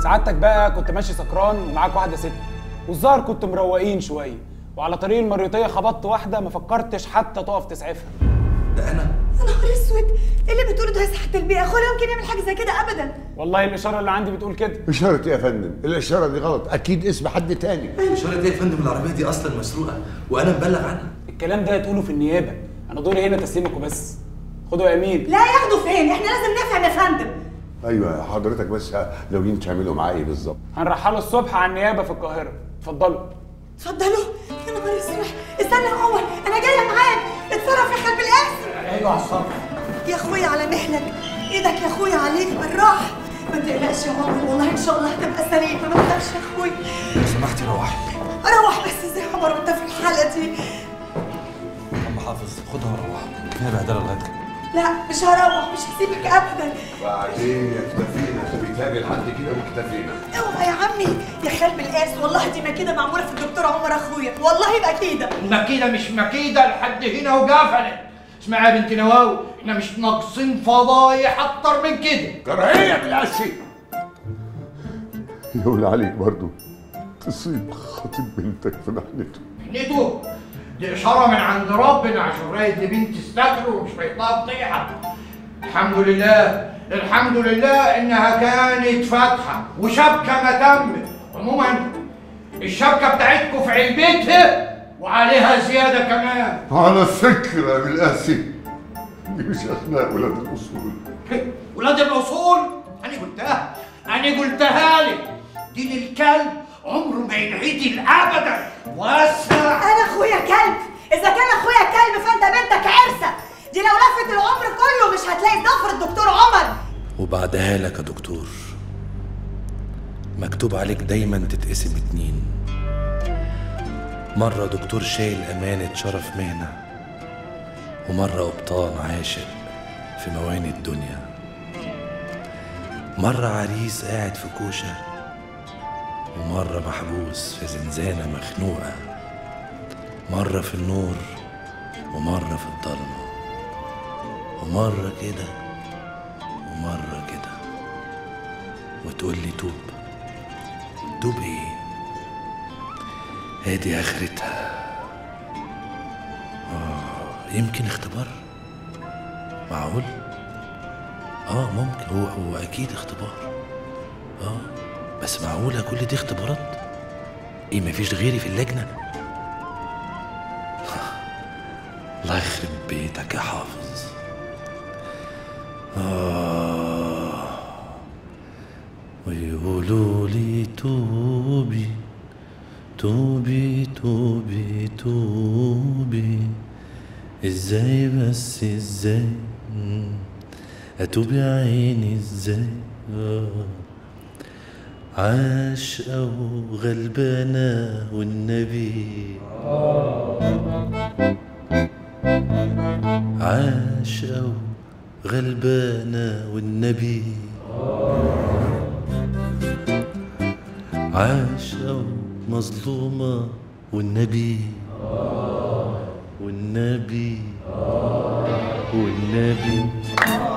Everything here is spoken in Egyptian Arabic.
سعادتك بقى كنت ماشي سكران ومعاك واحده ست والظاهر كنت مروقين شويه وعلى طريق المريوطيه خبطت واحده ما فكرتش حتى تقف تسعفها ده انا يا نهار اسود ايه اللي بتقوله ده يا صحة البيئة اخويا يمكن يعمل حاجة زي كده ابدا والله الاشاره اللي عندي بتقول كده إشارة إيه يا فندم؟ الإشارة دي غلط، أكيد اسم حد تاني. اشاره ايه يا فندم العربيه دي اصلا مسروقه وانا مبلغ عنها الكلام ده تقوله في النيابه انا دوري هنا تسليمك وبس خدوا يا امين لا ياخدوا فين احنا لازم نفهم يا فندم أيوه حضرتك بس ناويين تعملوا معاه إيه بالظبط؟ هنرحله الصبح على النيابه في القاهره اتفضلوا اتفضلوا يا نهار اسود استنى يا عمر انا جاية معاك اتصرف يا خالد بالقاسم ايوه على الصبح يا اخويا على مهلك ايدك يا اخويا عليك بالراحة ما تقلقش يا عمر والله ان شاء الله هتبقى سليمة ما تخافش يا اخويا لو سمحتي روحي اروح بس ازاي يا عمر وانت في الحالة دي عم حافظ خدها وروحها فيها بهدله لغايه كده لا مش هروح مش هسيبك ابدا وبعدين يكتفينا تبي لحد كده واكتفينا. اوعى يا عمي يا خال بالقاس والله دي مكيده معموله في الدكتور عمر اخويا والله مكيده المكيدة مش مكيدة لحد هنا وقفلت اسمعي يا بنت نواوي احنا مش ناقصين فضايح اكتر من كده كراهية بالقاسي. يقول عليك برضو تصيب خطيب بنتك في محنته. نيتو دي اشارة من عند ربنا عشان رايد دي بنت استكر ومش هيطلع فضيحة الحمد لله الحمد لله انها كانت فاتحة وشبكة ما تمت عموما الشبكة بتاعتكم في علبتها وعليها زيادة كمان على فكرة بالقاسي دي مش أخلاق ولاد الأصول. ولاد الاصول انا قلتها انا قلتها لك دين الكلب عمره ما ينعدل ابدا واسع انا اخويا كلب اذا كان اخويا كلب فانت بنتك عرسه دي لو لفت العمر كله مش هتلاقي ضفر الدكتور عمر وبعدها لك يا دكتور مكتوب عليك دايما تتقسم اتنين مرة دكتور شايل أمانة شرف مهنة ومرة قبطان عاشق في مواني الدنيا مرة عريس قاعد في كوشة ومرة محبوس في زنزانة مخنوقة مرة في النور ومرة في الضلمة ومرة كده ومرة كده وتقول لي توب توب ايه هادي اخرتها آه يمكن اختبار معقول اه ممكن هو هو اكيد اختبار اه بس معقولة كل دي اختبارات ايه مفيش غيري في اللجنة الله يخرب بيتك يا حافظ آه ويقولوا لي توبي توبي توبي توبي ازاي بس ازاي مم. اتوب يا عيني ازاي آه. عاشقة وغلبانة والنبي عاشقة وغلبانة والنبي عاشقة ومظلومة والنبي والنبي والنبي